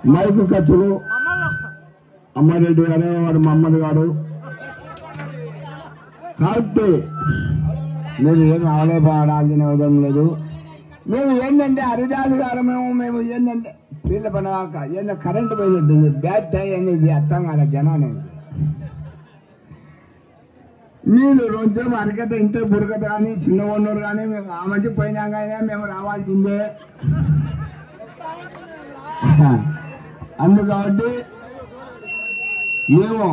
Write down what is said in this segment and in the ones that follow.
Mic ఖర్చులు అమ్మారెడ్డి గారు వాడు మహమ్మద్ గారు కాబట్టి మీరు ఏం ఆడేపాడాల్సిన అవసరం లేదు మేము ఏంటంటే హరిదాసు గారు మేము మేము ఏంటంటే పీళ్ళ పడగాక ఏందో కరెంట్ పోయినట్టుంది బ్యాట్ టై అనేది అర్థం కాలే జనానికి మీరు రోజు అరకత ఇంత బురకత కానీ చిన్న ఉన్నోరు కానీ మేము ఆ మధ్య పోయినాక అయినా మేము రావాల్సిందే అందు కాబట్టి మేము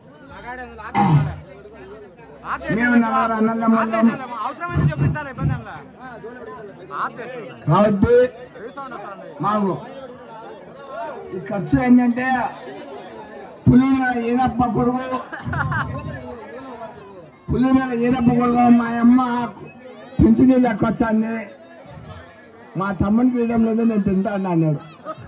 మేము నలుగురు అన్నదమ్ములం అవసరమైతే చూపిస్తారు ఇబ్బంది ఏం లే. ఆపేస్తుంది. కాబట్టి రీసౌండ్ వస్తుంది. మాకు ఈ ఖర్చు ఏంటంటే పులిమేర ఈనప్ప కొడుకు పులిమేర ఈనప్ప కొడుకు మా అమ్మ పింఛనీళ్ళు ఎక్కువ వచ్చింది మా తమ్ముడికి తీయడం లేదు నేను తింటా అన్నా అన్నాడు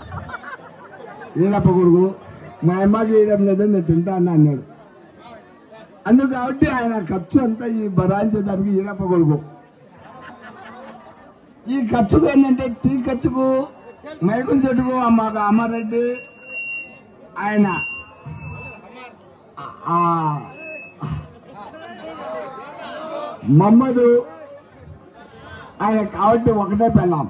ఈనప్ప కొడుకు మా అమ్మకి తీయడం లేదు నేను తింటా అన్నా అన్నాడు అందుకు కాబట్టి ఆయన ఖర్చు అంతా ఈ భరాయించేదానికి ఈనప్ప కొడుకు ఈ ఖర్చుకు ఏంటంటే టీ ఖర్చుకు మైకుల చెట్టుకు మాకు అమ్మారెడ్డి ఆయన ఆ, మమ్మదు ఆయన కాబట్టి ఒకటే పెళ్ళాం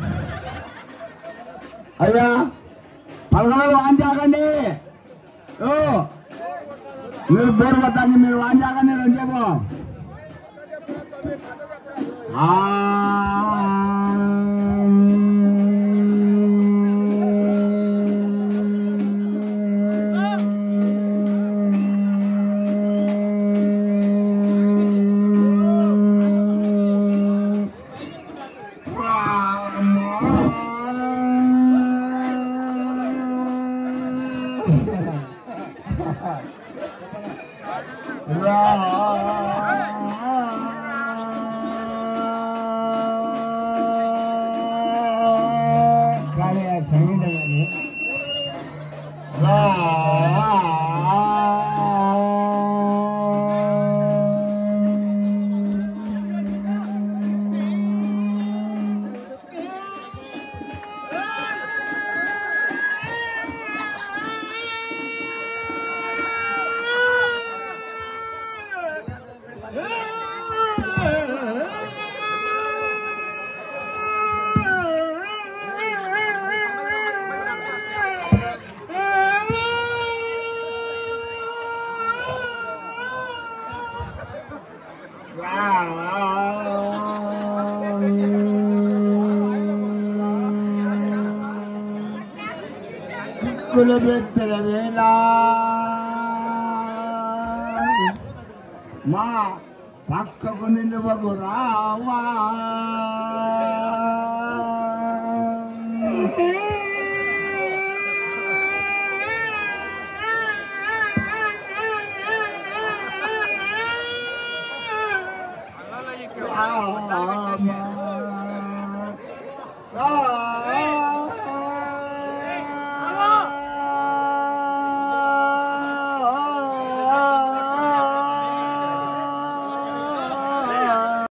అయ్యా పలకలు వాన్ జాగండి ఓ మీరు బోర్ కొట్టాలి మీరు వాన్ జాగండి రంజేబు కానీ ఆ సంగీతం కానీ చిక్కులు పెట్టిన వేళ మా పక్కకు నిలువకు రావా